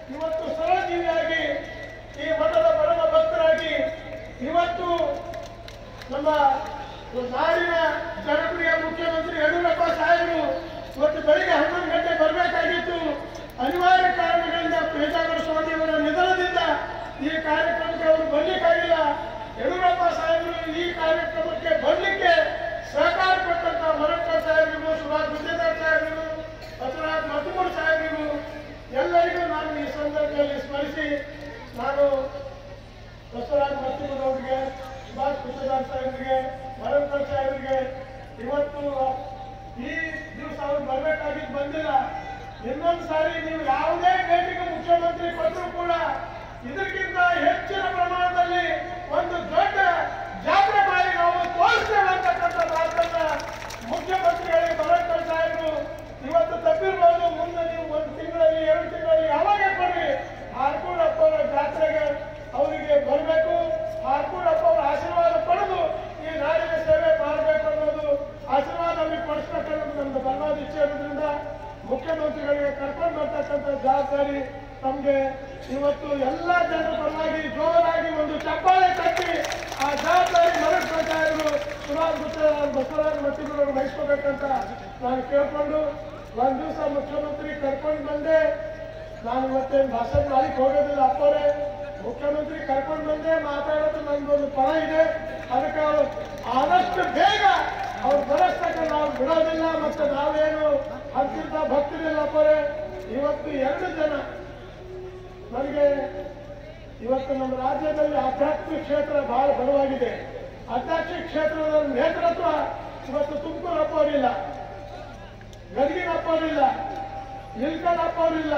ಇವತ್ತು ಸಹಜೀವಿಯಾಗಿ ಈ ಮಠದ ಪರಮ ಭಕ್ತರಾಗಿ ಇವತ್ತು ನಮ್ಮ ನಾಡಿನ ಜನಪ್ರಿಯ ಮುಖ್ಯಮಂತ್ರಿ ಯಡಿಯೂರಪ್ಪ ಸಾಹೇಬರು ಇವತ್ತು ಬೆಳಿಗ್ಗೆ ಹನ್ನೊಂದು ಗಂಟೆ ಬರಬೇಕಾಗಿತ್ತು ಅನಿವಾರ್ಯ ಕಾರಣಗಳಿಂದ ಪೇಜಾವರ ಸ್ವಾಮಿಯವರ ನಿಧನದಿಂದ ಈ ಕಾರ್ಯಕ್ರಮಕ್ಕೆ ಅವರು ಬರ್ಲಿಕ್ಕಾಗಿಲ್ಲ ಯಡಿಯೂರಪ್ಪ ಸಾಹೇಬರು ಈ ಕಾರ್ಯಕ್ರಮಕ್ಕೆ ಬರಲಿಕ್ಕೆ ಸಹಕಾರ ಕೊಟ್ಟಂತ ಮರಪ್ಪ ಸಾಹೇಬರಿಗೂ ಸುಭಾಷ್ ಗುಜ್ಜೇದಾರ್ ಸಾಹೇಬರಿಗೂ ಬಸವರಾಜ್ ಮತ್ತಮೂರು ಸಾಹೇಬರಿಗೂ ಎಲ್ಲರಿಗೂ ನಾನು ಈ ಸಂದರ್ಭದಲ್ಲಿ ಸ್ಮರಿಸಿ ನಾನು ಬಸವರಾಜ್ ಮತ್ತಿಮೂರು ಅವರಿಗೆ ಸುಭಾಷ್ ಗುಜ್ಜೇದಾರ್ ಸಾಹೇಬರಿಗೆ ಮರಪ್ಪ ಸಾಹೇಬರಿಗೆ ಇವತ್ತು ಈ ದಿವಸ ಅವ್ರು ಬರ್ಬೇಕಾಗಿದ್ದು ಬಂದಿಲ್ಲ ಇನ್ನೊಂದು ಸಾರಿ ನೀವು ಯಾವುದೇ ಭೇಟಿಗೆ ಮುಖ್ಯಮಂತ್ರಿ ಕೊಟ್ಟರು ಕೂಡ ಇದಕ್ಕಿಂತ ಹೆಚ್ಚಿನ ಪ್ರಮಾಣದಲ್ಲಿ ಒಂದು ದೊಡ್ಡ ಜಾತ್ರೆ ಮಾಡಿ ನಾವು ತೋರಿಸ್ತೇವೆ ಅಂತಕ್ಕಂಥ ಮಾತನ್ನ ಮುಖ್ಯಮಂತ್ರಿಗಳಿಗೆ ಬರಟ್ಟ ಸಾಹೇಬರು ಇವತ್ತು ತಪ್ಪಿರ್ಬೋದು ಮುಂದೆ ನೀವು ಒಂದು ತಿಂಗಳಲ್ಲಿ ಎರಡು ತಿಂಗಳಲ್ಲಿ ಯಾವಾಗ ಕೊಡ್ರಿ ಹಾರ್ಕೂಡಪ್ಪ ಅವರ ಜಾತ್ರೆಗೆ ಅವರಿಗೆ ಬರಬೇಕು ಹಾರ್ಕೂಡಪ್ಪ ಅವರ ಆಶೀರ್ವಾದ ಪಡೆದು ಈ ನಾಡಿನ ಸೇವೆ ಮಾಡಬೇಕು ಅನ್ನೋದು ಆಶೀರ್ವಾದ ಅವ್ರಿಗೆ ಕೊಡಿಸ್ಬೇಕನ್ನೋದು ನಮ್ದು ಬಲವಾದ ಇಚ್ಛೆ ಇರೋದ್ರಿಂದ ಮುಖ್ಯಮಂತ್ರಿಗಳಿಗೆ ಕರ್ಕೊಂಡು ಬರ್ತಕ್ಕಂಥ ಜವಾಬ್ದಾರಿ ತಮಗೆ ಇವತ್ತು ಎಲ್ಲ ಜನರ ಪರವಾಗಿ ಜೋರಾಗಿ ಒಂದು ಚಪ್ಪಾಳೆ ತಟ್ಟಿ ಆ ಜವಾಬ್ದಾರಿ ಮರಟ್ ಪಂಚಾಯರು ಸುರಾಜ್ ಗುತ್ತೇದಾರ್ ಬಸವರಾಜ್ ಮತ್ತಿಬ್ಬರು ವಹಿಸ್ಕೋಬೇಕಂತ ನಾನು ಕೇಳ್ಕೊಂಡು ಒಂದ್ ದಿವಸ ಮುಖ್ಯಮಂತ್ರಿ ಕರ್ಕೊಂಡು ಬಂದೆ ನಾನು ಇವತ್ತೇನು ಭಾಷಣ ಮಾಡ್ಲಿಕ್ಕೆ ಹೋಗೋದಿಲ್ಲ ಅಪ್ಪರೇ ಮುಖ್ಯಮಂತ್ರಿ ಕರ್ಕೊಂಡು ಬಂದೆ ಮಾತಾಡೋದು ನಂದೊಂದು ಪಣ ಇದೆ ಅದಕ್ಕೆ ಅವ್ರು ಆದಷ್ಟು ಬೇಗ ಅವ್ರು ಬರಸ್ತಕ್ಕ ನಾವು ಬಿಡೋದಿಲ್ಲ ಮತ್ತೆ ನಾವೇನು ಅಂತಿಂತ ಭಕ್ತರಿಲ್ಲ ಅಪ್ಪರೇ ಇವತ್ತು ಎರಡು ಜನ ನನಗೆ ಇವತ್ತು ನಮ್ಮ ರಾಜ್ಯದಲ್ಲಿ ಆಧ್ಯಾತ್ಮಿಕ ಕ್ಷೇತ್ರ ಬಹಳ ಬಲವಾಗಿದೆ ಆಧ್ಯಾತ್ಮಿಕ ಕ್ಷೇತ್ರದ ನೇತೃತ್ವ ಇವತ್ತು ತುಮಕೂರು ಅಪ್ಪವರಿಲ್ಲ ಗದಗಿನ ಅಪ್ಪವರಿಲ್ಲ ಇಲ್ಕಲ್ ಅಪ್ಪವರಿಲ್ಲ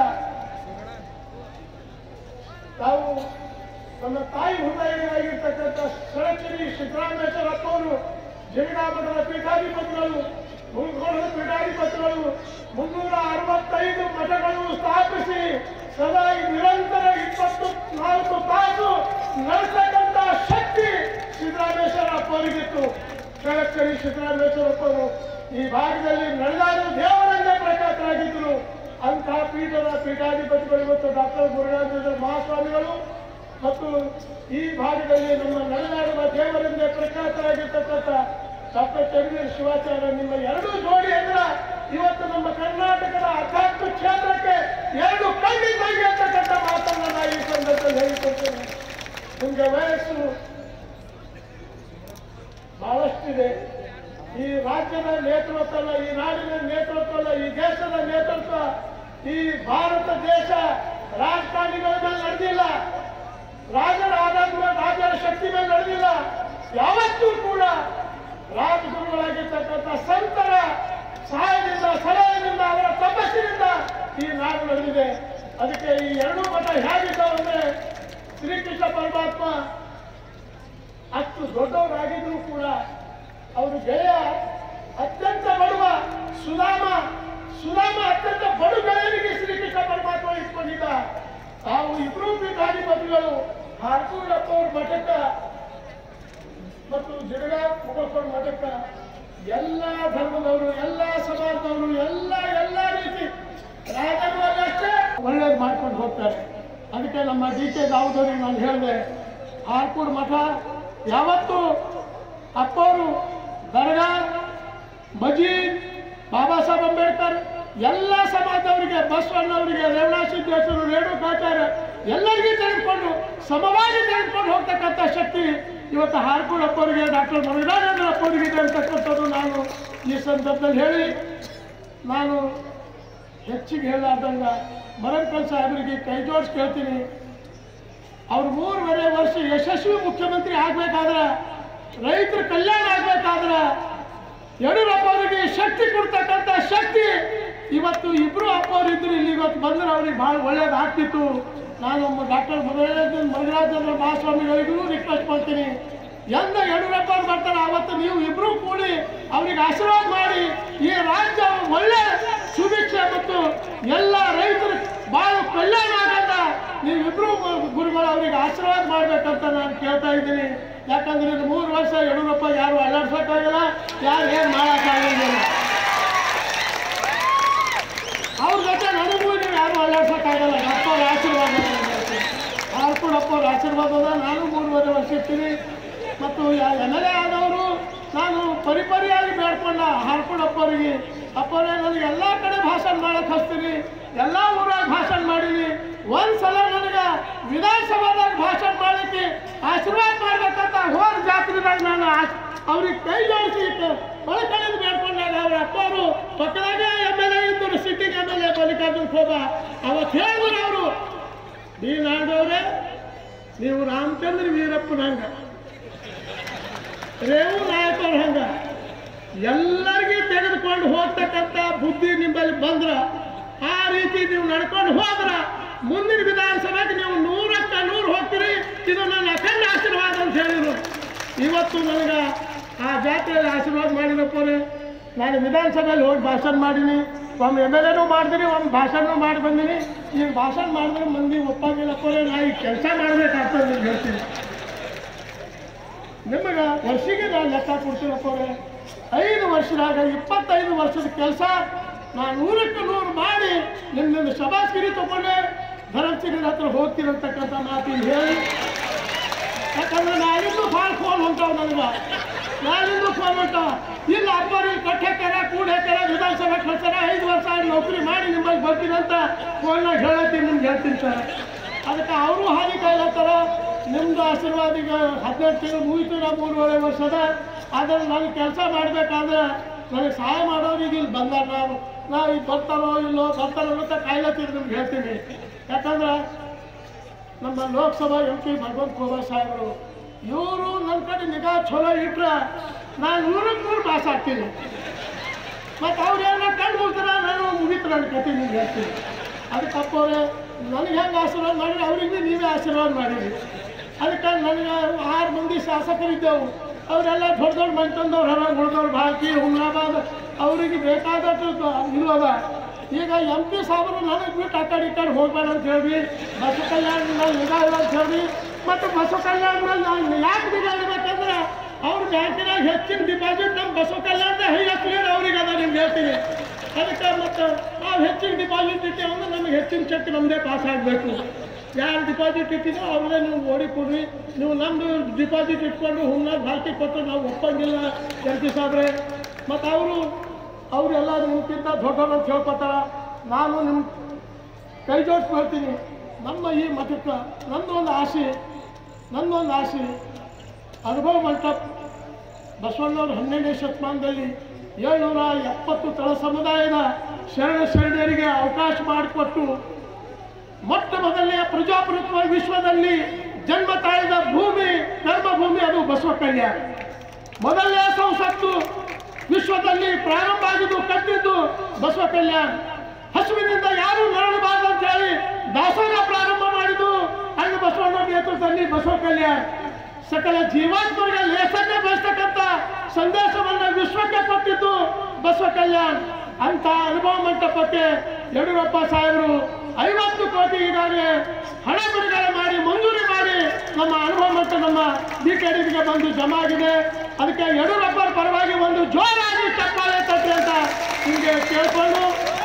ತಾವು ನಮ್ಮ ತಾಯಿ ಹೃದಯವಾಗಿರ್ತಕ್ಕಂಥ ಸಳಚರಿ ಸಿದ್ದರಾಮೇಶ್ವರ ಅಪ್ಪವರು ಜಗದಾಮಠದ ಪೀಠಾಧಿಪತಿಗಳು ಮುಲ್ಗೋಳದ ಪೀಠಾಧಿಪತಿಗಳು ಮುನ್ನೂರ ಅರವತ್ತೈದು ಮಠಗಳು ಸ್ಥಾಪಿಸಿ ಸದಾ ಈ ನಿರಂತರ ಇಪ್ಪತ್ತು ನಾಲ್ಕು ತಾಸು ನಡೆಸತಕ್ಕಂಥ ಶಕ್ತಿ ಸಿದ್ದರಾಮೇಶ್ವರ ಅಪ್ಪವರಿಗಿತ್ತು ಸಳಚರಿ ಸಿದ್ದರಾಮೇಶ್ವರ ಅಪ್ಪವರು ಈ ಭಾಗದಲ್ಲಿ ನಡೆದಾಡು ದೇವರಂಗ ಪ್ರಖ್ಯಾತರಾಗಿದ್ದರು ಅಂತಹ ಪೀಠದ ಪೀಠಾಧಿಪತಿಗಳು ಇವತ್ತು ಡಾಕ್ಟರ್ ಮುರುಘಾನಂದ ಮಹಾಸ್ವಾಮಿಗಳು ಮತ್ತು ಈ ಭಾಗದಲ್ಲಿ ನಮ್ಮ ನಡೆದಾಡುವ ದೇವರಿಂದ ಪ್ರಖ್ಯಾತರಾಗಿರ್ತಕ್ಕಂಥ ಡಾಕ್ಟರ್ ಚಂದ್ರವೀರ್ ಶಿವಾಚಾರ್ಯ ನಿಮ್ಮ ಎರಡು ಜೋಡಿ ಅಂದ್ರೆ ಇವತ್ತು ನಮ್ಮ ಕರ್ನಾಟಕದ ಆಧ್ಯಾತ್ಮ ಕ್ಷೇತ್ರಕ್ಕೆ ಎರಡು ಕಣ್ಣಿದ್ದಂಗೆ ಅಂತಕ್ಕಂಥ ಮಾತನ್ನ ನಾನು ಈ ಸಂದರ್ಭದಲ್ಲಿ ಹೇಳಿಕೊಡ್ತೇನೆ ನಿಮಗೆ ವಯಸ್ಸು ಬಹಳಷ್ಟಿದೆ ಈ ರಾಜ್ಯದ ನೇತೃತ್ವ ಅಲ್ಲ ಈ ನಾಡಿನ ನೇತೃತ್ವ ಅಲ್ಲ ಈ ದೇಶದ ನೇತೃತ್ವ ಈ ಭಾರತ ದೇಶ ರಾಜಕಾರಣಿಗಳ ಮೇಲೆ ನಡೆದಿಲ್ಲ ರಾಜರ ಆಧಾರದ ಮೇಲೆ ರಾಜರ ಶಕ್ತಿ ಮೇಲೆ ನಡೆದಿಲ್ಲ ಯಾವತ್ತೂ ಕೂಡ ರಾಜಗುರುಗಳಾಗಿರ್ತಕ್ಕಂಥ ಸಂತರ ಸಹಾಯದಿಂದ ಸಲಹೆಯಿಂದ ಅವರ ತಪಸ್ಸಿನಿಂದ ಈ ನಾಡು ನಡೆದಿದೆ ಅದಕ್ಕೆ ಈ ಎರಡೂ ಮಠ ಹೇಗಿದ್ದಾವಂದ್ರೆ ಶ್ರೀಕೃಷ್ಣ ಪರಮಾತ್ಮ ಅಷ್ಟು ದೊಡ್ಡವರಾಗಿದ್ರು ಕೂಡ ಅವರು ಗೆಳೆಯ ಅತ್ಯಂತ ಬಡವ ಸುಧಾಮ ಸುಧಾಮ ಅತ್ಯಂತ ಬಡು ಗೆಳೆಯನಿಗೆ ಶ್ರೀಕೃಷ್ಣ ಪರಮಾತ್ಮ ಇಟ್ಕೊಂಡಿದ್ದ ತಾವು ಇಬ್ರು ಪೀಠಾಧಿಪತಿಗಳು ಹಾರ್ಕೂಡಪ್ಪ ಅವ್ರ ಮಠಕ್ಕ ಮತ್ತು ಜಿಡಗ ಮುಗಳ್ಕೊಂಡ ಮಠಕ್ಕ ಎಲ್ಲ ಧರ್ಮದವರು ಎಲ್ಲ ಸಮಾಜದವರು ಎಲ್ಲ ಎಲ್ಲ ರೀತಿ ರಾಜಕೀಯವಾಗಿ ಅಷ್ಟೇ ಒಳ್ಳೇದು ಮಾಡ್ಕೊಂಡು ಹೋಗ್ತಾರೆ ಅದಕ್ಕೆ ನಮ್ಮ ಡಿ ಕೆ ದಾವೂದವ್ರಿಗೆ ನಾನು ಹೇಳಿದೆ ಆರ್ಕೂಡ್ ಮಠ ಯಾವತ್ತು ಅಪ್ಪವರು ದರ್ಗಾ ಮಜೀದ್ ಬಾಬಾ ಸಾಹೇಬ್ ಅಂಬೇಡ್ಕರ್ ಎಲ್ಲ ಸಮಾಜದವರಿಗೆ ಬಸವಣ್ಣವರಿಗೆ ರೇವಣಾ ಸಿದ್ದೇಶ್ವರು ರೇಣುಕಾಚಾರ್ಯ ಎಲ್ಲರಿಗೂ ತೆಗೆದುಕೊಂಡು ಸಮವಾಗಿ ತೆಗೆದುಕೊಂಡು ಹೋಗ್ತಕ್ಕಂಥ ಶಕ್ತಿ ಇವತ್ತು ಹಾರ್ಕೂಡ್ ಅಪ್ಪವರಿಗೆ ಡಾಕ್ಟರ್ ಮುರುಘಾನಂದ ಅಪ್ಪವರಿಗೆ ಇದೆ ಅಂತಕ್ಕಂಥದ್ದು ನಾನು ಈ ಸಂದರ್ಭದಲ್ಲಿ ಹೇಳಿ ನಾನು ಹೆಚ್ಚಿಗೆ ಹೇಳಾರ್ದಂಗ ಮರಂಕಲ್ ಸಾಹೇಬರಿಗೆ ಕೈ ಜೋಡಿಸಿ ಕೇಳ್ತೀನಿ ಅವ್ರು ಮೂರುವರೆ ವರ್ಷ ಯಶಸ್ವಿ ಮುಖ್ಯಮಂತ್ರಿ ಆಗ್ಬೇಕಾದ್ರೆ ರೈತರ ಕಲ್ಯಾಣ ಆಗ್ಬೇಕಾದ್ರೆ ಯಡಿಯೂರಪ್ಪ ಅವರಿಗೆ ಶಕ್ತಿ ಕೊಡ್ತಕ್ಕಂಥ ಶಕ್ತಿ ಇವತ್ತು ಇಬ್ರು ಅಪ್ಪ ಅವ್ರು ಇದ್ರು ಇಲ್ಲಿ ಇವತ್ತು ಬಂದ್ರೆ ಅವ್ರಿಗೆ ಬಹಳ ಒಳ್ಳೇದು ಆಗ್ತಿತ್ತು ನಾನು ಡಾಕ್ಟರ್ ಮುರುಘರಾಜ ಮುರುಘರಾಜೇಂದ್ರ ಮಹಾಸ್ವಾಮಿಗಳಿಗೂ ರಿಕ್ವೆಸ್ಟ್ ಮಾಡ್ತೀನಿ ಎಂದ ಯಡಿಯೂರಪ್ಪ ಅವ್ರು ಬರ್ತಾರೆ ಅವತ್ತು ನೀವು ಇಬ್ರು ಕೂಡಿ ಅವ್ರಿಗೆ ಆಶೀರ್ವಾದ ಮಾಡಿ ಈ ರಾಜ್ಯ ಒಳ್ಳೆ ಸುಭಿಕ್ಷೆ ಮತ್ತು ಎಲ್ಲ ರೈತರು ಬಹಳ ಕಲ್ಯಾಣ ಆಗಂತ ನೀವಿಬ್ರು ಗುರುಗಳು ಅವ್ರಿಗೆ ಆಶೀರ್ವಾದ ಮಾಡ್ಬೇಕಂತ ನಾನು ಕೇಳ್ತಾ ಇದ್ದೀನಿ ಯಾಕಂದ್ರೆ ಇದು ಮೂರು ವರ್ಷ ಯಡಿಯೂರಪ್ಪ ಯಾರು ಅಲ್ಲಾಡ್ಸೋಕ್ಕಾಗಲ್ಲ ಯಾರು ಏನು ಮಾಡೋಕ್ಕಾಗಲ್ಲ ಅವ್ರ ಜೊತೆ ನನಗೂ ನೀವು ಯಾರು ಅಲ್ಲಾಡ್ಸೋಕ್ಕಾಗಲ್ಲ ಅಪ್ಪವ್ರ ಆಶೀರ್ವಾದ ಯಡಿಯೂರಪ್ಪ ಅವ್ರ ಆಶೀರ್ವಾದ ಅದ ನಾನು ಮೂರುವರೆ ವರ್ಷ ಇರ್ತೀನಿ ಮತ್ತು ಎಮ್ ಎಲ್ ಎ ಆದವರು ನಾನು ಪರಿಪರಿಯಾಗಿ ಬೇಡ್ಕೊಂಡ ಹಾರ್ಕೊಂಡಪ್ಪ ಅವರಿಗೆ ಅಪ್ಪರೇ ನನಗೆ ಎಲ್ಲ ಕಡೆ ಭಾಷಣ ಮಾಡಕ್ಕೆ ಹಚ್ತೀನಿ ಎಲ್ಲ ಊರಾಗ ಭಾಷಣ ಮಾಡೀನಿ ಒಂದು ಸಲ ನನಗೆ ವಿಧಾನಸಭಾದಾಗ ಭಾಷಣ ಮಾಡಲಿಕ್ಕೆ ಆಶೀರ್ವಾದ ಮಾಡ್ಬೇಕಂತ ಹೋದ ಜಾತ್ರೆದಾಗ ನಾನು ಆಶ್- ಅವ್ರಿಗೆ ಕೈ ಜೋಡಿಸಿ ಒಳಕಡೆದು ಬೇಡ್ಕೊಂಡಾಗ ಅವ್ರ ಅಪ್ಪ ಅವರು ಪಕ್ಕದಾಗೆ ಎಮ್ ಎಲ್ ಎ ಇದ್ದರು sitting M L A Mallikarjuna Shobha ಅವತ್ತು ಹೇಳಿದ್ರು ಅವರು ಡಿ ನಾಡವ್ರೆ ನೀವು ರಾಮಚಂದ್ರ ವೀರಪ್ಪನ ಹಂಗ ರೇವು ನಾಯಕವ್ರ ಹಂಗ ಎಲ್ಲರಿಗೂ ತೆಗೆದುಕೊಂಡು ಹೋಗ್ತಕ್ಕಂಥ ಬುದ್ಧಿ ನಿಮ್ಮಲ್ಲಿ ಬಂದ್ರ ಆ ರೀತಿ ನೀವು ನಡ್ಕೊಂಡು ಹೋದ್ರ ಮುಂದಿನ ವಿಧಾನಸಭೆಗೆ ನೀವು ನೂರಕ್ಕ ನೂರು ಹೋಗ್ತೀರಿ ಇದು ನನ್ನ ಅಖಂಡ ಆಶೀರ್ವಾದ ಅಂತ ಹೇಳಿದ್ರು ಇವತ್ತು ನನಗೆ ಆ ಜಾತ್ರೆಯಲ್ಲಿ ಆಶೀರ್ವಾದ ಮಾಡಿದಪ್ಪರೆ ನಾನು ವಿಧಾನಸಭೆಯಲ್ಲಿ ಹೋಗಿ ಭಾಷಣ ಮಾಡೀನಿ ಒಮ್ಮೆ ಎಮ್ ಎಲ್ ಎನೂ ಮಾಡಿದಿನಿ ಒಮ್ಮೆ ಭಾಷಣನೂ ಮಾಡಿ ಬಂದೀನಿ ಈಗ ಭಾಷಣ ಮಾಡಿದ್ರೆ ಮಂದಿ ಒಪ್ಪಾಗಿಲ್ಲಪ್ಪರೆ ನಾ ಈಗ ಕೆಲಸ ಮಾಡಬೇಕಾಗ್ತದೆ ನಿಮ್ಗೆ ಹೇಳ್ತೀನಿ ನಿಮಗೆ ವರ್ಷಿಗೆ ನಾನು ಲೆಕ್ಕ ಕೊಡ್ತೀನಪ್ಪವ್ರೆ ಐದು ವರ್ಷದಾಗ ಇಪ್ಪತ್ತೈದು ವರ್ಷದ ಕೆಲಸ ನಾನು ನೂರಕ್ಕೆ ನೂರು ಮಾಡಿ ನಿಮ್ಮಿಂದ ಶಬಾಸ್ಗಿರಿ ತಗೊಂಡೆ ಧರಂಸಿಂಗ್ ಹತ್ರ ಹೋಗ್ತೀನಿ ಅಂತಕ್ಕಂಥ ಮಾತಿನ ಹೇಳಿ ಯಾಕಂದ್ರೆ ನಾನಿಂದು ಭಾಳ ಫೋನ್ ಹೊಂಟಾವ ನನಗೆ ನಾನಿಂದು ಫೋನ್ ಹೊಂಟಾವ ಇಲ್ಲ ಅಪ್ಪರಿಗೆ ಕಟ್ಟೆ ಕರ ಕೂಡೆ ಕರ ವಿಧಾನಸಭೆ ಕಳ್ಸಾರ ಐದು ವರ್ಷ ಆಗಿ ನೌಕರಿ ಮಾಡಿ ನಿಮ್ಮಲ್ಲಿ ಬರ್ತೀನಿ ಅಂತ ಫೋನ್ನಾಗ ಹೇಳತ್ತೀನಿ ನಿಮ್ಗೆ ಹೇಳ್ತೀನಿ ಸರ್ ಅದಕ್ಕೆ ಅವರು ಹಾದಿ ಕಾಯ್ಲತ್ತಾರ ನಿಮ್ದು ಆಶೀರ್ವಾದ ಈಗ ಹದಿನೆಂಟು ತಿಂಗಳು ಮುಗಿತು ನಾ ಮೂರುವರೆ ವರ್ಷದ ಆದರೆ ನನಗೆ ಕೆಲಸ ಮಾಡಬೇಕಾದ್ರೆ ನನಗೆ ಸಹಾಯ ಮಾಡೋರಿಗೆ ಇಲ್ಲಿ ಬಂದಾರ ನಾವು ನಾವು ಈಗ ಬರ್ತಾರೋ ಇಲ್ಲೋ ಬರ್ತಾರೋ ಅಂತ ಕಾಯ್ಲತ್ತೀರಿ ನಿಮ್ಗೆ ಹೇಳ್ತೀನಿ ಯಾಕಂದ್ರೆ ನಮ್ಮ ಲೋಕಸಭಾ ಎಂ ಪಿ ಭಗವಂತ ಖೋಬಾ ಸಾಹೇಬರು ಇವರು ನನ್ನ ಕಡೆ ನಿಗಾ ಚಲೋ ಇಟ್ರೆ ನಾನು ನೂರಕ್ಕೆ ನೂರು ಪಾಸ್ ಆಗ್ತೀನಿ ಮತ್ತು ಅವ್ರು ಏನೋ ಕಂಡು ಹೋಗ್ತಾರ ನಾನು ಮುಗಿತು ನನ್ನ ಕತೆ ನಿಮ್ಗೆ ಹೇಳ್ತೀನಿ ಅದಕ್ಕೆ ಅಪ್ಪವ್ರೆ ನನಗೆ ಹೆಂಗೆ ಆಶೀರ್ವಾದ ಮಾಡಿರಿ ಅವ್ರಿಗೆ ನೀವೇ ಆಶೀರ್ವಾದ ಮಾಡಿರಿ ಅದಕ್ಕೆ ನನಗೆ ಆರು ಮಂದಿ ಶಾಸಕರಿದ್ದೆವು ಅವರೆಲ್ಲ ದೊಡ್ಡ ದೊಡ್ಡ ಮನೆ ತಂದವ್ರು ಹೊರಗೆ ಉಳಿದವ್ರು ಬಾಕಿ ಹುಮ್ನಾಬಾದ್ ಅವರಿಗೆ ಬೇಕಾದಷ್ಟು ಇದು ಅದ ಈಗ ಎಂ ಪಿ ಸಾಹೇಬರು ನನಗೆ ಬಿಟ್ಟು ಆ ಕಡೆ ಈ ಕಡೆ ಹೋಗ್ಬೇಡ ಅಂತ ಹೇಳಿ ಬಸವ ಕಲ್ಯಾಣ ನಿಗಾ ಇಲ್ಲ ಅಂತ ಹೇಳಿ ಮತ್ತು ಬಸವ ಕಲ್ಯಾಣದಲ್ಲಿ ನಾನು ಯಾಕೆ ನಿಗಾ ಇಡಬೇಕಂದ್ರೆ ಅವ್ರ ಬ್ಯಾಂಕಿನಾಗ ಹೆಚ್ಚಿನ ಡಿಪಾಸಿಟ್ ನಮ್ಮ ಬಸವ ಕಲ್ಯಾಣದ ಹೈಯೆಸ್ಟ್ ಲೀಡ್ ಅವ್ರಿಗೆ ಅದ ನಿಮ್ಗೆ ಹೇಳ್ತೀನಿ ಅದಕ್ಕೆ ಮತ್ತು ನಾವು ಹೆಚ್ಚಿನ ಡಿಪಾಸಿಟ್ ಇಟ್ಟೇವೆ ಅಂದ್ರೆ ನಮಗೆ ಹೆಚ್ಚಿನ ಚೆಕ್ ನಮ್ಮದೇ ಪಾಸ್ ಆಗಬೇಕು ಯಾರು ಡಿಪಾಸಿಟ್ ಇಟ್ಟಿದ್ದೋ ಅವ್ರನ್ನೇ ನೀವು ಓಡಿ ಕೊಡ್ರಿ ನೀವು ನಮ್ಮದು ಡಿಪಾಸಿಟ್ ಇಟ್ಕೊಂಡು ಹುಮ್ನಾಗ ಬಾಕಿ ಕೊಟ್ಟು ನಾವು ಒಪ್ಪಂಗಿಲ್ಲ ಜಂಟಿ ಸಾಬ್ರೆ ಮತ್ತು ಅವರು ಅವರೆಲ್ಲ ನಿಮ್ಗಿಂತ ದೊಡ್ಡವರು ಅಂತ ಹೇಳ್ಕೊತಾರ ನಾನು ನಿಮ್ಮ ಕೈ ಜೋಡಿಸಿ ಹೇಳ್ತೀನಿ ನಮ್ಮ ಈ ಮಠಕ್ಕೆ ನಂದು ಒಂದು ಆಸೆ ನಂದೊಂದು ಆಸೆ ಅನುಭವ ಮಂಟಪ ಬಸವಣ್ಣವ್ರು ಹನ್ನೆರಡನೇ ಶತಮಾನದಲ್ಲಿ ಏಳ್ನೂರ ಎಪ್ಪತ್ತು ತಳ ಸಮುದಾಯದ ಶರಣ ಶರಣರಿಗೆ ಅವಕಾಶ ಮಾಡಿಕೊಟ್ಟು ಮೊಟ್ಟ ಮೊದಲನೆಯ ಪ್ರಜಾಪ್ರಭುತ್ವ ವಿಶ್ವದಲ್ಲಿ ಜನ್ಮ ತಾಳಿದ ಭೂಮಿ ಧರ್ಮಭೂಮಿ ಅದು ಬಸವ ಕಲ್ಯಾಣ ಮೊದಲನೇ ಸಂಸತ್ತು ವಿಶ್ವದಲ್ಲಿ ಪ್ರಾರಂಭ ಆಗಿದ್ದು ಕಟ್ಟಿದ್ದು ಬಸವ ಕಲ್ಯಾಣ ಹಸುವಿನಿಂದ ಯಾರು ನರಳಬಾರದು ಅಂತ ಹೇಳಿ ದಾಸೋಹ ಪ್ರಾರಂಭ ಮಾಡಿದ್ದು ಅಲ್ಲಿ ಬಸವಣ್ಣ ನೇತೃತ್ವದಲ್ಲಿ ಬಸವ ಕಲ್ಯಾಣ ಸಕಲ ಜೀವಾತ್ಮರಿಗೆ ಲೇಸನ್ನೇ ಬಯಸ್ತಕ್ಕಂಥ ಸಂದೇಶವನ್ನು ವಿಶ್ವಕ್ಕೆ ಕೊಟ್ಟಿದ್ದು ಬಸವ ಕಲ್ಯಾಣ ಅಂತ ಅನುಭವ ಮಂಟಪಕ್ಕೆ ಯಡಿಯೂರಪ್ಪ ಸಾಹೇಬರು ಐವತ್ತು ಕೋಟಿ ಈಗಾಗಲೇ ಹಣ ಬಿಡುಗಡೆ ಮಾಡಿ ಮಂಜೂರಿ ಮಾಡಿ ನಮ್ಮ ಅನುಭವ ಮಂಟಪ ನಮ್ಮ ಡಿ ಕೆ ಡಿಗೆ ಬಂದು ಜಮಾ ಆಗಿದೆ ಅದಕ್ಕೆ ಯಡಿಯೂರಪ್ಪರ ಪರವಾಗಿ ಒಂದು ಜೋರಾಗಿ ಚಪ್ಪಾಳೆ ತಟ್ಟಿ ಅಂತ ನಿಮಗೆ ಕೇಳಿಕೊಂಡು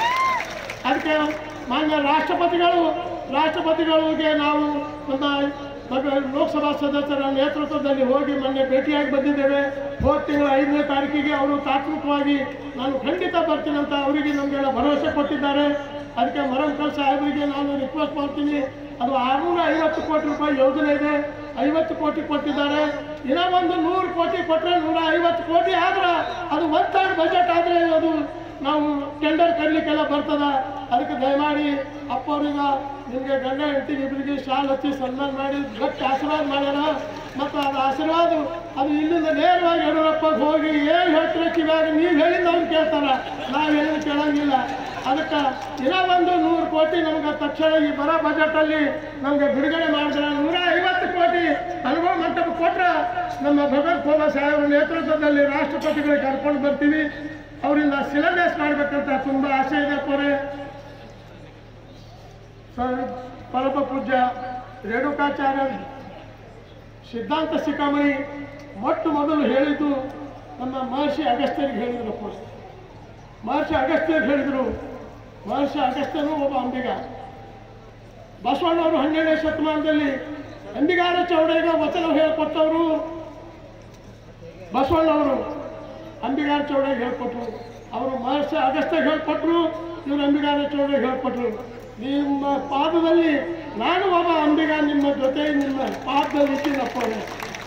ಅದಕ್ಕೆ ಮಾನ್ಯ ರಾಷ್ಟ್ರಪತಿಗಳು ರಾಷ್ಟ್ರಪತಿಗಳಿಗೆ ನಾವು ನಮ್ಮ ನಮ್ಮ ಲೋಕಸಭಾ ಸದಸ್ಯರ ನೇತೃತ್ವದಲ್ಲಿ ಹೋಗಿ ಮೊನ್ನೆ ಭೇಟಿಯಾಗಿ ಬಂದಿದ್ದೇವೆ ಹೋದ ತಿಂಗಳ ಐದನೇ ತಾರೀಕಿಗೆ ಅವರು ತಾತ್ವಿಕವಾಗಿ ನಾನು ಖಂಡಿತ ಬರ್ತೀನಂತ ಅವರಿಗೆ ನಮಗೆಲ್ಲ ಭರವಸೆ ಕೊಟ್ಟಿದ್ದಾರೆ ಅದಕ್ಕೆ ಮರಂಕಲ್ ಸಾಹೇಬರಿಗೆ ನಾನು ರಿಕ್ವೆಸ್ಟ್ ಮಾಡ್ತೀನಿ ಅದು ಆರುನೂರ ಐವತ್ತು ಕೋಟಿ ರೂಪಾಯಿ ಯೋಜನೆ ಇದೆ ಐವತ್ತು ಕೋಟಿ ಕೊಟ್ಟಿದ್ದಾರೆ ಇನ್ನೂ ಒಂದು ನೂರು ಕೋಟಿ ಕೊಟ್ಟರೆ ನೂರ ಐವತ್ತು ಕೋಟಿ ಆದ್ರೆ ಅದು ಒನ್ ಥರ್ಡ್ ಬಜೆಟ್ ಆದರೆ ಅದು ನಾವು ಟೆಂಡರ್ ಕರೀಲಿಕ್ಕೆಲ್ಲ ಬರ್ತದ ಅದಕ್ಕೆ ದಯಮಾಡಿ ಅಪ್ಪವ್ರೀಗ ನಿಮಗೆ ಗಂಡ ಹೆಂಡತಿ ಇಬ್ಬರಿಗೆ ಶಾಲ್ ಹಚ್ಚಿ ಸನ್ಮಾನ ಮಾಡಿ ಗಟ್ಟಿ ಆಶೀರ್ವಾದ ಮಾಡ್ಯಾರ ಮತ್ತು ಅದು ಆಶೀರ್ವಾದ ಅದು ಇಲ್ಲಿಂದ ನೇರವಾಗಿ ಯಡಿಯೂರಪ್ಪಗೆ ಹೋಗಿ ಏನು ಹೇಳ್ತೀರ ಕಿವ್ಯಾಗ ನೀವು ಹೇಳಿದ ಅವ್ರು ಕೇಳ್ತಾರ ನಾವು ಹೇಳಿದ ಕೇಳಂಗಿಲ್ಲ ಅದಕ್ಕೆ ಇನ್ನೂ ಒಂದು ನೂರು ಕೋಟಿ ನಮ್ಗೆ ತಕ್ಷಣ ಈ ಬರ ಬಜೆಟಲ್ಲಿ ನಮಗೆ ಬಿಡುಗಡೆ ಮಾಡಿದ್ರೆ ನೂರ ಐವತ್ತು ಕೋಟಿ ಅನುಭವ ಮಂಟಪ ಕೊಟ್ಟರೆ ನಮ್ಮ ಭಗವತ್ ಖೋಲಾ ಸಾಹೇಬರ ನೇತೃತ್ವದಲ್ಲಿ ರಾಷ್ಟ್ರಪತಿಗಳಿಗೆ ಕರ್ಕೊಂಡು ಬರ್ತೀವಿ ಅವರಿಂದ ಶಿಲಾನ್ಯಾಸ ಮಾಡಬೇಕಂತ ತುಂಬ ಆಸೆ ಇದೆ ಪೊರೆ ಸ- ಪರಮ ಪೂಜ್ಯ ರೇಣುಕಾಚಾರ್ಯ ಸಿದ್ಧಾಂತ ಶಿಖಾಮಣಿ ಮೊಟ್ಟ ಮೊದಲು ಹೇಳಿದ್ದು ನಮ್ಮ ಮಹರ್ಷಿ ಅಗಸ್ತ್ಯರಿಗೆ ಹೇಳಿದ್ರು ಪುರುಷ ಮಹರ್ಷಿ ಅಗಸ್ತ್ಯರಿಗೆ ಹೇಳಿದರು ಮಹರ್ಷಿ ಅಗಸ್ತ್ಯನು ಒಬ್ಬ ಅಂಬಿಗ ಬಸವಣ್ಣವರು ಹನ್ನೆರಡನೇ ಶತಮಾನದಲ್ಲಿ ಅಂಬಿಗಾರ ಚೌಡಯ್ಯಗ ವಚನ ಹೇಳಿಕೊಟ್ಟವರು ಬಸವಣ್ಣವರು ಅಂಬಿಗಾರ ಚೌಡಯ್ಯ ಹೇಳ್ಕೊಟ್ರು ಅವರು ಮಹರ್ಷಿ ಅಗಸ್ತ್ಯ ಹೇಳ್ಕೊಟ್ರು ಇವರು ಅಂಬಿಗಾರ ಚೌಡಯ್ಯ ಹೇಳ್ಕೊಟ್ರು ನಿಮ್ಮ ಪಾದದಲ್ಲಿ ನಾನು ಒಬ್ಬ ಅಂಬಿಗ ನಿಮ್ಮ ಜೊತೆ ನಿಮ್ಮ ಪಾದದಲ್ಲಿ ಇದ್ದೀನಪ್ಪ ಅವ್ರೆ.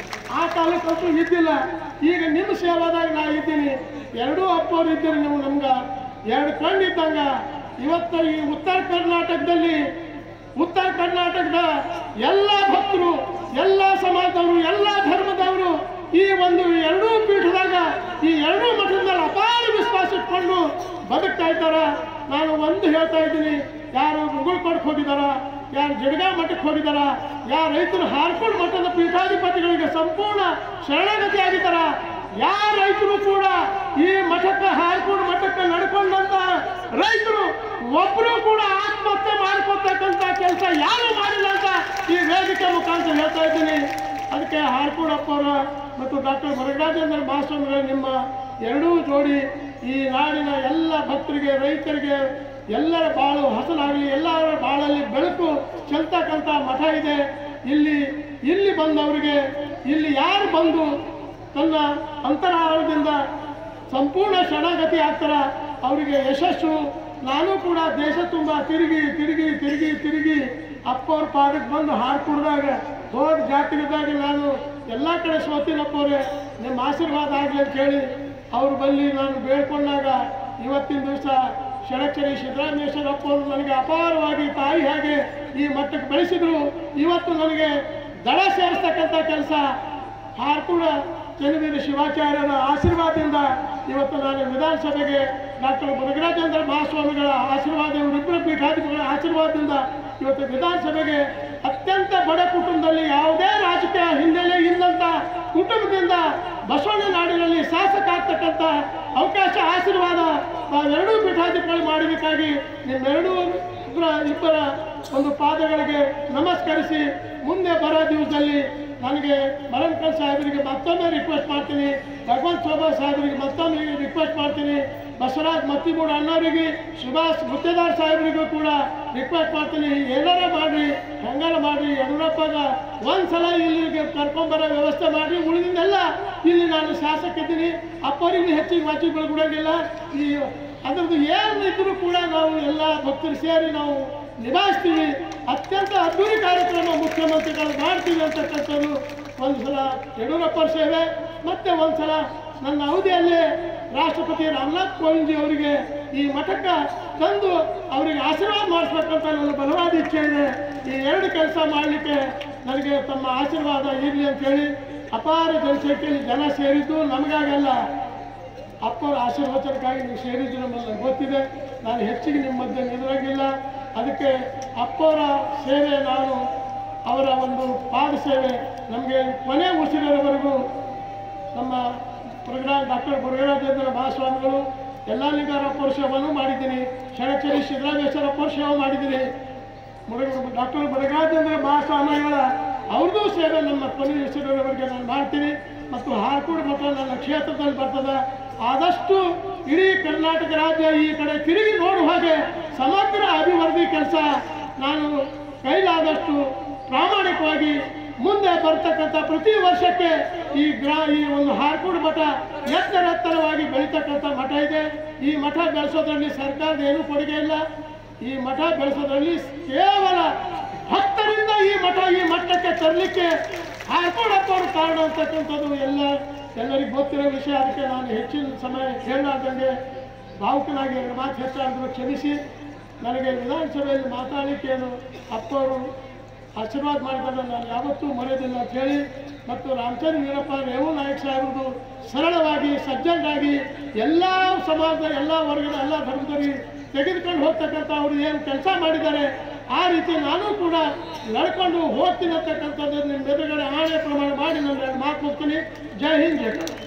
ಆ ಕಾಲಕ್ಕಂತೂ ಇದ್ದಿಲ್ಲ ಈಗ ನಿಮ್ಮ ಸೇವಾದಾಗ ನಾ ಇದ್ದೀನಿ ಎರಡೂ ಅಪ್ಪವ್ರು ಇದ್ದೀರಿ ನೀವು ನಮ್ಗೆ ಎರಡು ಕಣ್ಣು ಇದ್ದಂಗ ಇವತ್ತು ಈ ಉತ್ತರ ಕರ್ನಾಟಕದಲ್ಲಿ ಉತ್ತರ ಕರ್ನಾಟಕದ ಎಲ್ಲ ಭಕ್ತರು ಎಲ್ಲ ಸಮಾಜದವರು ಎಲ್ಲ ಧರ್ಮದವರು ಈ ಒಂದು ಎರಡೂ ಪೀಠದಾಗ ಈ ಎರಡೂ ಮಠದ ಮೇಲೆ ಅಪಾರ ವಿಶ್ವಾಸ ಇಟ್ಕೊಂಡು ಬದುಕ್ತಾ ಇದ್ದಾರ ನಾನು ಒಂದು ಹೇಳ್ತಾ ಇದ್ದೀನಿ ಯಾರು ಮುಗುಳ್ಕೊಡಕ್ಕೆ ಹೋಗಿದಾರ ಯಾರು ಜಡಗಾ ಮಠಕ್ಕೆ ಹೋಗಿದಾರ ಯಾರು ರೈತರು ಹಾರ್ಕೋಡ್ ಮಠದ ಪೀಠಾಧಿಪತಿಗಳಿಗೆ ಸಂಪೂರ್ಣ ಶರಣಾಗತಿ ಆಗಿದ್ದಾರ ಯಾರ ರೈತರು ಕೂಡ ಈ ಮಠಕ್ಕೆ ಹಾರ್ಕೋಡ್ ಮಠಕ್ಕೆ ನಡ್ಕೊಂಡಂತ ರೈತರು ಒಬ್ಬರು ಕೂಡ ಆತ್ಮಹತ್ಯೆ ಮಾಡ್ಕೊತಕ್ಕಂತ ಕೆಲಸ ಯಾರು ಮಾಡಿಲ್ಲ ಅಂತ ಈ ವೇದಿಕೆ ಮುಖಾಂತರ ಹೇಳ್ತಾ ಇದ್ದೀನಿ ಅದಕ್ಕೆ ಹಾರ್ಕೋಡಪ್ಪ ಅವರ ಮತ್ತು ಡಾಕ್ಟರ್ ಮರಗರಾಜೇಂದ್ರ ಮಹಾಸ್ವಾಮಿಗಳ ನಿಮ್ಮ ಎರಡೂ ಜೋಡಿ ಈ ನಾಡಿನ ಎಲ್ಲ ಭಕ್ತರಿಗೆ ರೈತರಿಗೆ ಎಲ್ಲರ ಬಾಳು ಹಸನಾಗಲಿ ಎಲ್ಲರ ಬಾಳಲ್ಲಿ ಬೆಳಕು ಚೆಲ್ತಕ್ಕಂಥ ಮಠ ಇದೆ ಇಲ್ಲಿ ಇಲ್ಲಿ ಬಂದವರಿಗೆ ಇಲ್ಲಿ ಯಾರು ಬಂದು ತನ್ನ ಅಂತರಾಳದಿಂದ ಸಂಪೂರ್ಣ ಶರಣಾಗತಿ ಆಗ್ತಾರ ಅವರಿಗೆ ಯಶಸ್ಸು ನಾನು ಕೂಡ ದೇಶ ತುಂಬ ತಿರುಗಿ ತಿರುಗಿ ತಿರುಗಿ ತಿರುಗಿ ಅಪ್ಪವ್ರ ಪಾದಕ್ಕೆ ಬಂದು ಹಾಡು ಕುಡ್ದಾಗ ಹೋಗಿ ಜಾತ್ರೆದಾಗ ನಾನು ಎಲ್ಲ ಕಡೆ ಸೋತಿನಪ್ಪವ್ರೆ ನಿಮ್ಮ ಆಶೀರ್ವಾದ ಆಗಲಿ ಅಂತ ಹೇಳಿ ಅವ್ರ ಬಲ್ಲಿ ನಾನು ಬೇಡ್ಕೊಂಡಾಗ ಇವತ್ತಿನ ದಿವಸ ಷಡಕ್ಷರಿ ಸಿದ್ದರಾಮೇಶ್ವರಪ್ಪ ಅವರು ನನಗೆ ಅಪಾರವಾಗಿ ತಾಯಿ ಹಾಗೆ ಈ ಮಟ್ಟಕ್ಕೆ ಬೆಳೆಸಿದ್ರು ಇವತ್ತು ನನಗೆ ದಡ ಸೇರಿಸ್ತಕ್ಕಂಥ ಕೆಲಸ ಹಾರ್ಕುಳ ಚೆನ್ನವೀರ ಶಿವಾಚಾರ್ಯರ ಆಶೀರ್ವಾದದಿಂದ ಇವತ್ತು ನಾನು ವಿಧಾನಸಭೆಗೆ ಡಾಕ್ಟರ್ ಮುರುಘರಾಜೇಂದ್ರ ಮಹಾಸ್ವಾಮಿಗಳ ಆಶೀರ್ವಾದ ಇವರಿಬ್ಬರ ಪೀಠಾಧಿಪತಿಗಳ ಆಶೀರ್ವಾದದಿಂದ ಇವತ್ತು ವಿಧಾನಸಭೆಗೆ ಅತ್ಯಂತ ಬಡ ಕುಟುಂಬದಲ್ಲಿ ಯಾವುದೇ ರಾಜಕೀಯ ಹಿನ್ನೆಲೆ ಇಲ್ಲಂತ ಕುಟುಂಬದಿಂದ ಬಸವಣ್ಣ ನಾಡಿನಲ್ಲಿ ಶಾಸಕ ಆಗ್ತಕ್ಕಂಥ ಅವಕಾಶ ಆಶೀರ್ವಾದ ನಾವೆರಡೂ ಪೀಠಾಧಿಪತಿಗಳು ಮಾಡಬೇಕಾಗಿ ನಿಮ್ಮೆರಡೂ ಇಬ್ಬರ ಇಬ್ಬರ ಒಂದು ಪಾದಗಳಿಗೆ ನಮಸ್ಕರಿಸಿ ಮುಂದೆ ಬರೋ ದಿವಸದಲ್ಲಿ ನನಗೆ ಮರಣಕಲ್ ಸಾಹೇಬರಿಗೆ ಮತ್ತೊಮ್ಮೆ ರಿಕ್ವೆಸ್ಟ್ ಮಾಡ್ತೀನಿ ಭಗವಂತ ಶೋಭಾ ಸಾಹೇಬರಿಗೆ ಮತ್ತೊಮ್ಮೆ ರಿಕ್ವೆಸ್ಟ್ ಮಾಡ್ತೀನಿ ಬಸವರಾಜ್ ಮತ್ತಿಮೂಡ ಅಣ್ಣವರಿಗೆ ಸುಭಾಷ್ ಗುತ್ತೇದಾರ್ ಸಾಹೇಬರಿಗೂ ಕೂಡ ರಿಕ್ವೆಸ್ಟ್ ಮಾಡ್ತೀನಿ ಏನಾರ ಮಾಡ್ರಿ ಹೆಂಗಾರ ಮಾಡ್ರಿ ಯಡಿಯೂರಪ್ಪಗ ಒಂದ್ಸಲ ಇಲ್ಲಿಗೆ ಕರ್ಕೊಂಬರೋ ವ್ಯವಸ್ಥೆ ಮಾಡ್ರಿ ಉಳಿದಿಂದೆಲ್ಲ ಇಲ್ಲಿ ನಾನು ಶಾಸಕ ಇದ್ದೀನಿ ಅಪ್ಪರಿಗೆ ಹೆಚ್ಚಿಗೆ ಮಾಚಿ ಬೆಳಗುಡಂಗಿಲ್ಲ ಈ ಅದ್ರದ್ದು ಏನು ಇದ್ರೂ ಕೂಡ ನಾವು ಎಲ್ಲ ಭಕ್ತರು ಸೇರಿ ನಾವು ನಿಭಾಯಿಸ್ತೀವಿ ಅತ್ಯಂತ ಅದ್ದೂರಿ ಕಾರ್ಯಕ್ರಮ ಮುಖ್ಯಮಂತ್ರಿಗಳು ಮಾಡ್ತೀವಿ ಅಂತಕ್ಕಂಥದ್ದು ಒಂದು ಸಲ ಯಡಿಯೂರಪ್ಪರ ಸೇವೆ ಮತ್ತೆ ಒಂದು ಸಲ ನನ್ನ ಅವಧಿಯಲ್ಲೇ ರಾಷ್ಟ್ರಪತಿ ರಾಮನಾಥ್ ಕೋವಿಂದ್ ಅವರಿಗೆ ಈ ಮಠಕ್ಕೆ ತಂದು ಅವರಿಗೆ ಆಶೀರ್ವಾದ ಮಾಡಿಸ್ಬೇಕಂತ ನನ್ನ ಬಲವಾದ ಇಚ್ಛೆ ಇದೆ ಈ ಎರಡು ಕೆಲಸ ಮಾಡಲಿಕ್ಕೆ ನನಗೆ ತಮ್ಮ ಆಶೀರ್ವಾದ ಇರಲಿ ಅಂತೇಳಿ ಅಪಾರ ಜನಸಂಖ್ಯೆಯಲ್ಲಿ ಜನ ಸೇರಿದ್ದು ನಮಗಾಗಲ್ಲ ಅಪ್ಪರ ಆಶೀರ್ವಚನಕ್ಕಾಗಿ ನೀವು ಸೇರಿದ್ದು ನಮ್ಮಲ್ಲಿ ಗೊತ್ತಿದೆ ನಾನು ಹೆಚ್ಚಿಗೆ ನಿಮ್ಮ ಮಧ್ಯೆ ನಿಲ್ಲೋಂಗಿಲ್ಲ ಅದಕ್ಕೆ ಅಪ್ಪರ ಸೇವೆ ನಾನು ಅವರ ಒಂದು ಪಾದ ಸೇವೆ ನಮಗೆ ಕೊನೆ ಉಸಿರಿನವರೆಗೂ ನಮ್ಮ ಮುರುಘರಾಜ್ ಡಾಕ್ಟರ್ ಮುರುಘರಾಜೇಂದ್ರ ಮಹಾಸ್ವಾಮಿಗಳು ಎಲ್ಲ ಲಿಂಗಾರ ಪರಿಷವನ್ನು ಮಾಡಿದ್ದೀನಿ ಷಡಚರಿ ಸಿದ್ದರಾಮೇಶ್ವರ ಪರಿಷವ ಮಾಡಿದ್ದೀನಿ ಮುರುಘ ಡಾಕ್ಟರ್ ಮುರುಘರಾಜೇಂದ್ರ ಮಹಾಸ್ವಾಮಿಗಳ ಅವ್ರದ್ದು ಸೇವೆ ನಮ್ಮ ಕೊನೆ ಉಸಿರಿನವರೆಗೆ ನಾನು ಮಾಡ್ತೀನಿ ಮತ್ತು ಹಾರ್ಕೂಡ್ ಮಠ ನನ್ನ ಕ್ಷೇತ್ರದಲ್ಲಿ ಬರ್ತದೆ ಆದಷ್ಟು ಇಡೀ ಕರ್ನಾಟಕ ರಾಜ್ಯ ಈ ಕಡೆ ತಿರುಗಿ ನೋಡುವ ಹಾಗೆ ಸಮಗ್ರ ಅಭಿವೃದ್ಧಿ ಕೆಲಸ ನಾನು ಕೈಲಾದಷ್ಟು ಪ್ರಾಮಾಣಿಕವಾಗಿ ಮುಂದೆ ಬರ್ತಕ್ಕಂಥ ಪ್ರತಿ ವರ್ಷಕ್ಕೆ ಈ ಗ್ರಾ ಈ ಒಂದು ಹಾರ್ಕೂಡ್ ಮಠ ಎತ್ತರ ಎತ್ತರವಾಗಿ ಬೆಳೀತಕ್ಕಂಥ ಮಠ ಇದೆ ಈ ಮಠ ಬೆಳೆಸೋದ್ರಲ್ಲಿ ಸರ್ಕಾರದ ಏನೂ ಕೊಡುಗೆ ಇಲ್ಲ ಈ ಮಠ ಬೆಳೆಸೋದ್ರಲ್ಲಿ ಕೇವಲ ಭಕ್ತರಿಂದ ಈ ಮಠ ಈ ಮಟ್ಟಕ್ಕೆ ತರಲಿಕ್ಕೆ ಹಾರ್ಕೋಡಪ್ಪ ಅವರು ಕಾರಣ ಅಂತಕ್ಕಂಥದ್ದು ಎಲ್ಲ ಎಲ್ಲರಿಗೂ ಗೊತ್ತಿರೋ ವಿಷಯ ಅದಕ್ಕೆ ನಾನು ಹೆಚ್ಚಿನ ಸಮಯ ಹೇಳಲಾರ್ದಂಗೆ ಭಾವುಕನಾಗಿ ಎರಡು ಮಾತು ಹೆಚ್ಚಾದರೂ ಕ್ಷಮಿಸಿ ನನಗೆ ವಿಧಾನಸಭೆಯಲ್ಲಿ ಮಾತಾಡಲಿಕ್ಕೆ ಏನು ಅಪ್ಪವರು ಆಶೀರ್ವಾದ ಮಾಡಿದ್ರೆ ನಾನು ಯಾವತ್ತೂ ಮರೆಯೋದಿಲ್ಲ ಅಂತ ಹೇಳಿ ಮತ್ತು ರಾಮಚಂದ್ರ ವೀರಪ್ಪ ರೇವು ನಾಯಕ್ ಸಾಹೇಬ್ರದು ಸರಳವಾಗಿ ಸಜ್ಜನಾಗಿ ಎಲ್ಲ ಸಮಾಜದ ಎಲ್ಲ ವರ್ಗದ ಎಲ್ಲ ಧರ್ಮದವರಿಗೆ ತೆಗೆದುಕೊಂಡು ಹೋಗ್ತಕ್ಕಂಥ ಅವರು ಏನು ಕೆಲಸ ಮಾಡಿದ್ದಾರೆ ಆ ರೀತಿ ನಾನು ಕೂಡ ನಡ್ಕೊಂಡು ಹೋಗ್ತೀನಿ ಅಂತಕ್ಕಂಥದ್ದು ನಿಮ್ಮ ಎದುರುಗಡೆ ಆಣೆ ಪ್ರಮಾಣ ಮಾಡಿ ನಾನು ಎರಡು ಮಾತು ಹೋಗ್ತೀನಿ ಜೈ ಹಿಂದ್ ಜೈ ಕನ್ನಡ